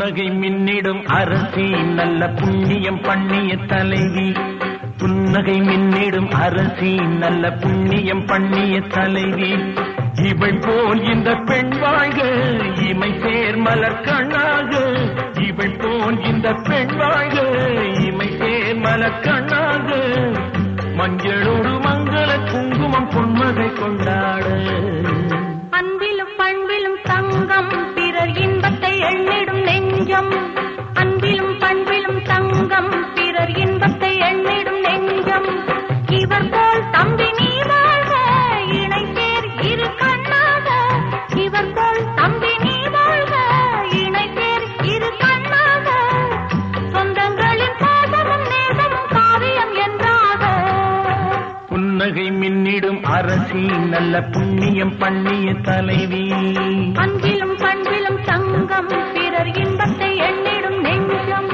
புன்னகை மின்னிடும் அரசி நல்ல புண்ணியம் பண்ணிய தலைவி புன்னகை மின்னிடும் அரசி நல்ல புண்ணியம் பண்ணிய தலைவி இவள் போல் இந்த பெண் வாழ்க இமை சேர் மலர் கண்ணாக இவள் போல் இந்த பெண் வாழ்க இமை சேர் மலர் கண்ணாக மஞ்சளோடு மங்கள குங்குமம் பொன்மகை கொண்டாட அன்பிலும் பண்பிலும் தங்கம் பிறர் இன்பத்தை எண்ணிடும் நெஞ்சம் அன்பிலும் பண்பிலும் தங்கம் பிறர் இன்பத்தை எண்ணிடும் நெஞ்சம் இவர் போல் தம்பி நீ வாழ்க இணை சேர் இரு கண்ணாக இவர் போல் தம்பி நீ வாழ்க இணை சேர் இரு கண்ணாக சொந்தங்களின் பாசமும் நேசமும் காவியம் என்றாக புன்னகை மின்னிடும் அரசி நல்ல புண்ணியம் பண்ணிய தலைவி அன்பிலும் பண்பிலும் தங்கம் பிறர் இன்பத்தை எண்ணிடும் நெஞ்சம்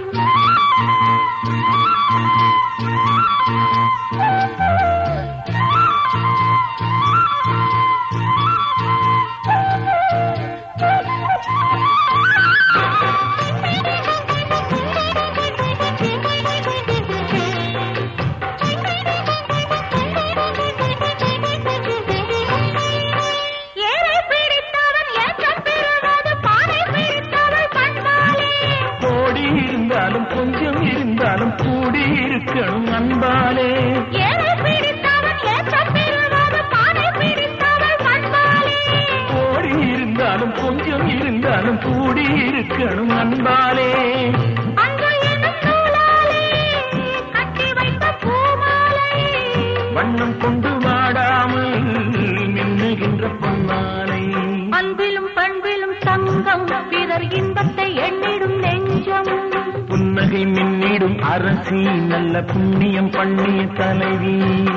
ஏழை பிடித்தவன் ஏற்றம் பெறுவது பானை பிடித்தவள் பண்பாளே கோடி இருந்தாலும் கொஞ்சம் இருந்தாலும் கூடி இருக்கணும் அன்பாலே ஏழை பிடித்தவன் ஏற்றம் பெறுவது பானை பிடித்தவள் பண்பாளே கோடி இருந்தாலும் கொஞ்சம் இருந்தாலும் கூடி இருக்கணும் அன்பாலே அன்று எனும் நூலாலே கட்டி வைத்த பூமாலை வண்ணம் கொண்டு வாடாமல் மின்னுகின்ற பொன்மாலை அன்பிலும் பண்பிலும் தங்கம் பிறர் இன்பத்தை எண்ணிடும் நெஞ்சம் புன்னகை மின்னிடும் அரசி நல்ல புண்ணியம் பண்ணிய தலைவி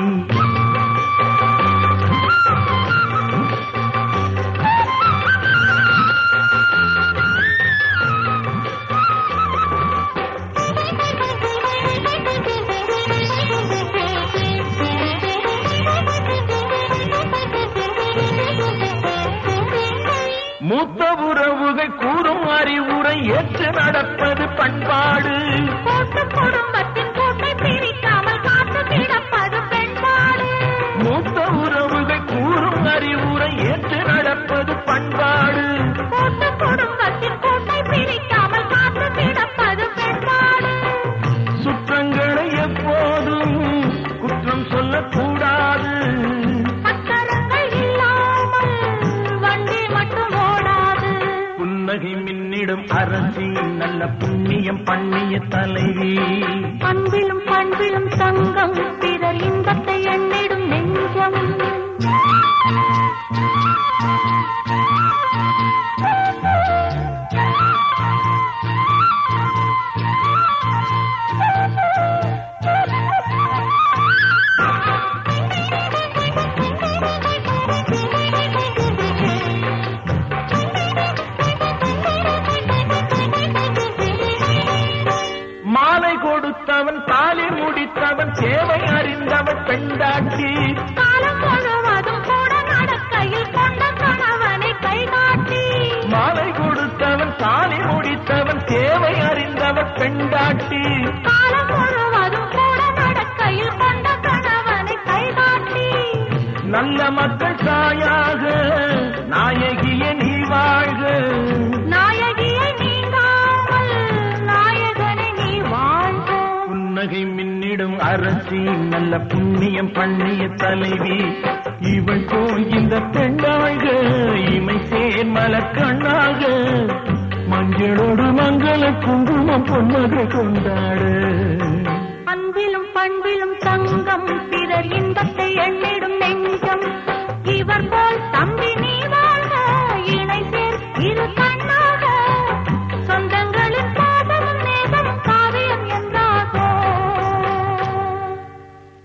மூத்த உறவுகள் கூறும் அறிவுரை ஏற்று நடப்பது பண்பாடு கூட்டு குடும்பத்தின் கூட்டை பிரிக்காமல் காத்து கிடப்பது பெண்பாடு மூத்த உறவுகள் கூறும் அறிவுரை ஏற்று நடப்பது பண்பாடு கூட்டு குடும்பத்தின் கூட்டை பிரிக்காமல் காத்து கிடப்பது பெண்பாடு சுற்றங்களை எப்போதும் குற்றம் சொல்லக்கூடாது சக்கரங்கள் இல்லாமல் வண்டி மட்டும் ஓடாது புன்னகை மின்னிடும் அரசி நல்ல புண்ணியம் பண்ணிய தலைவி அன்பிலும் பண்பிலும் தங்கம் பிறர் இன்பத்தை எண்ணிடும் நெஞ்சம் மாலை கொடுத்தவன் தாலி முடித்தவன் சேவை அறிந்தவன் பெண்டாட்டி காலம் முழுவதும் கூட நடக்கையில் கொண்ட கணவனை கைகாட்டி மாலை கொடுத்தவன் தாலி முடித்தவன் சேவை அறிந்தவன் பெண்டாட்டி காலம் முழுவதும் கூட நடக்கையில் கொண்ட கணவனை கைகாட்டி நல்ல மக்கள் தாயாக நாயகிய நீ வாழ்க நாயகியை நீங்காமல் நாயகனை நீ வாழ்க புன்னகை மின்னிடும் அரசி நல்ல புண்ணியம் பண்ணிய தலைவி இவள் போய் இந்த பெண்ணாழ்க இமை சேர் மலர் கண்ணாக மஞ்சளோடு மங்கள குங்குமம் பொன்னகை கொண்டாடு அன்பிலும் பண்பிலும் தங்கம் பிறர் இன்பத்தை எண்ணிடும் நெஞ்சம் இவர் போல் தம்பி நீ